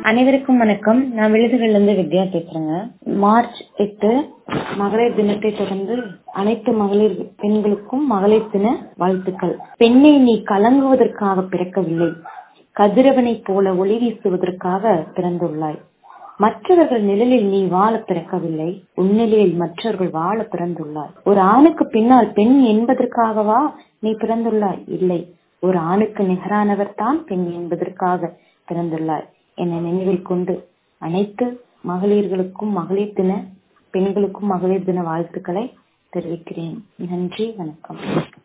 அனைவருக்கும் வணக்கம் நான் விழுதுகளிலிருந்து வித்யா பேசுறேங்க மார்ச் எட்டு மகளிர் தினத்தை தொடர்ந்து அனைத்து மகளிர் பெண்களுக்கும் மகளிர் தின வாழ்த்துக்கள் பெண்ணை நீ கலங்குவதற்காக பிறக்கவில்லை கதிரவனைப் போல ஒளி வீசுவதற்காக பிறந்துள்ளாய் மற்றவர்கள் நிழலில் நீ வாழ பிறக்கவில்லை உன்னிலையில் மற்றவர்கள் வாழ பிறந்துள்ளாய் ஒரு ஆணுக்கு பின்னால் பெண் என்பதற்காகவா நீ பிறந்துள்ளாய் இல்லை ஒரு ஆணுக்கு நிகரானவர் தான் பெண் என்பதற்காக பிறந்துள்ளாய் என்னை நினைவில் கொண்டு அனைத்து மகளிர்களுக்கும் மகளிர் தின பெண்களுக்கும் மகளிர் தின வாழ்த்துக்களை தெரிவிக்கிறேன் நன்றி வணக்கம்